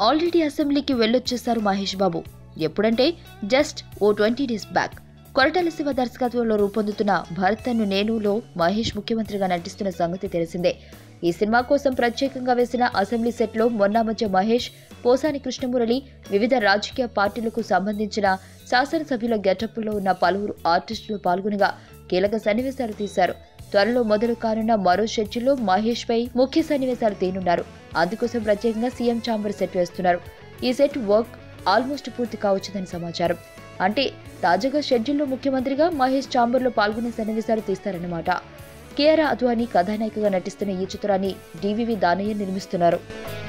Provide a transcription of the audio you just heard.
already అసెంబ్లీకి వెళ్ళొచ్చేశారు మహేష్ బాబు ఎప్పుడంటే just ఓ twenty days back Koratala Siva దర్శకత్వంలో రూపొందుతున్న భరతను నేనులో మహేష్ ముఖ్యమంత్రిగా నటిస్తున్న సంగతి తెలిసిందే ఈ సినిమా కోసం ప్రత్యేకంగా వేసిన అసెంబ్లీ సెట్లో మొన్న మధ్య మహేష్ పోసాని కృష్ణమురళి వివిధ రాజకీయ పార్టీలకు సంబంధించిన శాసనసభ్యుల గెటప్లో ఉన్న పలువురు ఆర్టిస్టులు పాల్గొనగా కీలక సన్నివేశాలు తీశారు త్వరలో మొదలు కానున్న మరో షెడ్యూల్లో మహేష్ పై ముఖ్య సన్నివేశాలు తీనున్నారు అందుకోసం ప్రత్యేకంగా సీఎం ఛాంబర్ సెట్ వేస్తున్నారు ఈ సెట్ వర్క్ ఆల్మోస్ట్ పూర్తి కావచ్చుదని సమాచారం అంటే తాజాగా షెడ్యూల్లో ముఖ్యమంత్రిగా మహేష్ ఛాంబర్లో పాల్గొనే సన్నివేశాలు తీస్తారన్నమాట కేఆర్ అద్వానీ కథానాయికగా నటిస్తున్న ఈ చిత్రాన్ని డివివి దానయ్య నిర్మిస్తున్నారు